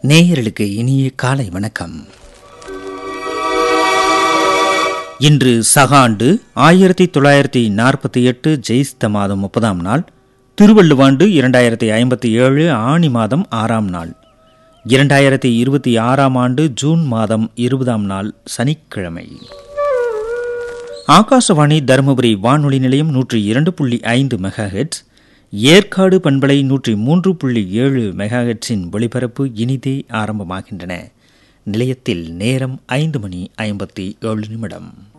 நேயர்களுக்கு இனிய காலை வணக்கம் இன்று சகாண்டு ஆயிரத்தி தொள்ளாயிரத்தி நாற்பத்தி எட்டு ஜெயிஸ்த மாதம் முப்பதாம் நாள் திருவள்ளுவாண்டு இரண்டாயிரத்தி ஐம்பத்தி ஏழு ஆணி மாதம் ஆறாம் நாள் இரண்டாயிரத்தி இருபத்தி ஆறாம் ஆண்டு ஜூன் மாதம் இருபதாம் நாள் சனிக்கிழமை ஆகாசவாணி தருமபுரி வானொலி நிலையம் நூற்றி இரண்டு புள்ளி ஐந்து மெகாஹெட்ஸ் ஏற்காடு பண்பலை நூற்றி மூன்று புள்ளி ஏழு மெகாஹெட்ஸின் ஒளிபரப்பு இனிதே ஆரம்பமாகின்றன நிலையத்தில் நேரம் ஐந்து மணி ஐம்பத்தி ஏழு நிமிடம்